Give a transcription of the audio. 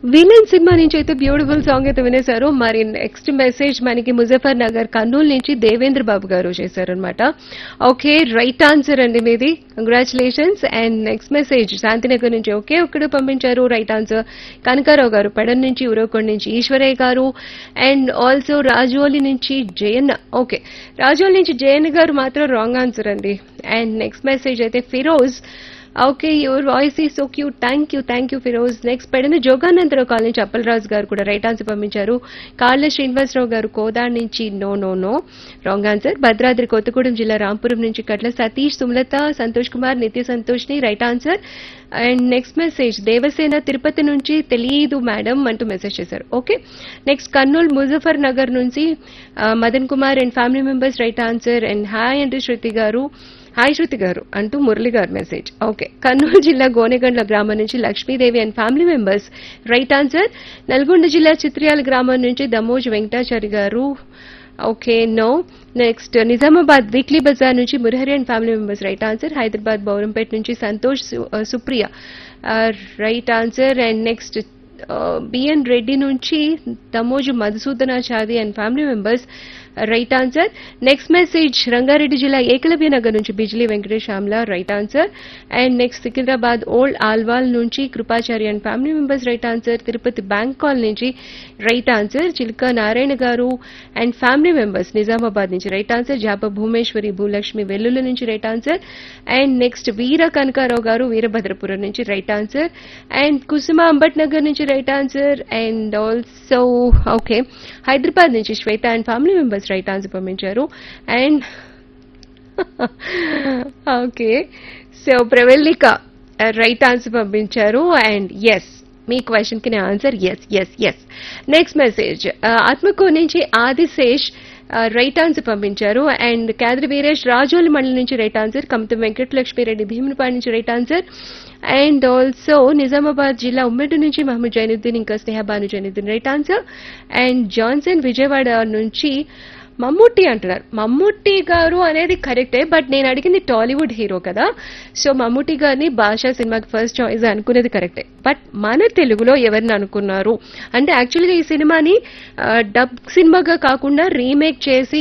villain cinema నుంచి అయితే beautiful song అయితే వినేశారు మరి నెక్స్ట్ మెసేజ్ మనకి ముజఫర్ నగర్ కర్నూలు నుంచి దేవేంద్ర బాబు గారు చేశారనమాట ఓకే రైట్ ఆన్సర్ అండి మీది congratulations and next message Shantinagar నుంచి ఒకే ఒక్కడు పంపించారు రైట్ ఆన్సర్ కనకారావు గారు పెడన్ నుంచి ఉరవకొండ నుంచి ఈశ్వరయ్య గారు అండ్ ఆల్సో రాజోలి నుంచి జయన్న ఓకే రాజోలి నుంచి జయన్న గారు మాత్రం రాంగ్ ఆన్సర్ అండి అండ్ నెక్స్ట్ మెసేజ్ అయితే Firoz okay your voice is so cute thank you thank you Firoz next పెడిన జోగానందరావు కాలనీ నుంచి అప్పలరాజు గారు కూడా రైట్ ఆన్సర్ పంపించారు కాళ్ళ శ్రీనివాసరావు గారు కోదాడ్ నుంచి no no no wrong answer Bhadradri Kothagudem జిల్లా రాంపురం నుంచి కట్ల సతీష్ సుమలత సంతోష్ కుమార్ నిత్య సంతోష్ ని right answer and next message Devasena Tirupati నుంచి తెలియదు మేడం అంటూ మెసేజ్ చేశారు ఓకే నెక్స్ట్ కర్నూలు ముజఫర్ నగర్ నుంచి ఆ, Madan Kumar and family members right answer and hi అంటూ శృతి గారు హాయ్ శృతి గారు అంటూ మురళి గారు మెసేజ్ ఓకే కర్నూలు జిల్లా గోనెగండ్ల గ్రామం నుంచి Lakshmidevi and family members right answer Nalgonda జిల్లా చిత్రియాల గ్రామం నుంచి Damoj Venkatachari garu okay no next Nizamabad weekly Bazar నుంచి Murahari and family members right answer Hyderabad Bowrampet నుంచి సంతోష్ సు- ఆ, Supriya right answer and next BN Reddy నుంచి Damoju Madhusudanachari and family members right answer next message Rangareddy జిల్లా ఏకలవ్య నగర్ నుంచి Bijli Venkatesh Amla right answer and next Secunderabad old Alwal నుంచి Krupachari and family members right answer Tirupati bank కాల్ నుంచి right answer Chilka Narayana garu and family members Nizamabad నుంచి రైట్ ఆన్సర్ జాప భూమేశ్వరి భూలక్ష్మి వెల్లుల నుంచి right answer and next Veera Kanakarao garu Veerabhadrapuram నుంచి right answer and Kusuma Ambat Nagar నుంచి right answer and also okay Hyderabad నుంచి Swetha and family members right answer పంపించారు and okay so Pravellika right answer పంపించారు and yes మీ question కి answer yes yes yes next message Atmakur నుంచి Adishesh right answer పంపించారు and కేంద్ర వీరేష్ రాజోలి మండలి నుంచి రైట్ ఆన్సర్ కమతం వెంకటలక్ష్మిరెడ్డి భీమునిపాడు నుంచి right answer and also Nizamabad జిల్లా ఉమ్మడి నుంచి మహమ్మద్ జైనుద్దీన్ ఇంకా Snehabanu Zainuddin right answer and Johnson Vijayawada నుంచి మమ్ముట్టి అంటున్నారు మమ్ముట్టి గారు అనేది కరెక్టే బట్ నేను అడిగింది టాలీవుడ్ హీరో కదా సో మమ్ముట్టి గారిని భాషా సినిమాకి ఫస్ట్ చాయిస్ అనుకునేది కరెక్టే బట్ మన తెలుగులో ఎవరిని అనుకున్నారు అంటే యాక్చువల్గా ఈ సినిమాని డబ్ సినిమాగా కాకుండా రీమేక్ చేసి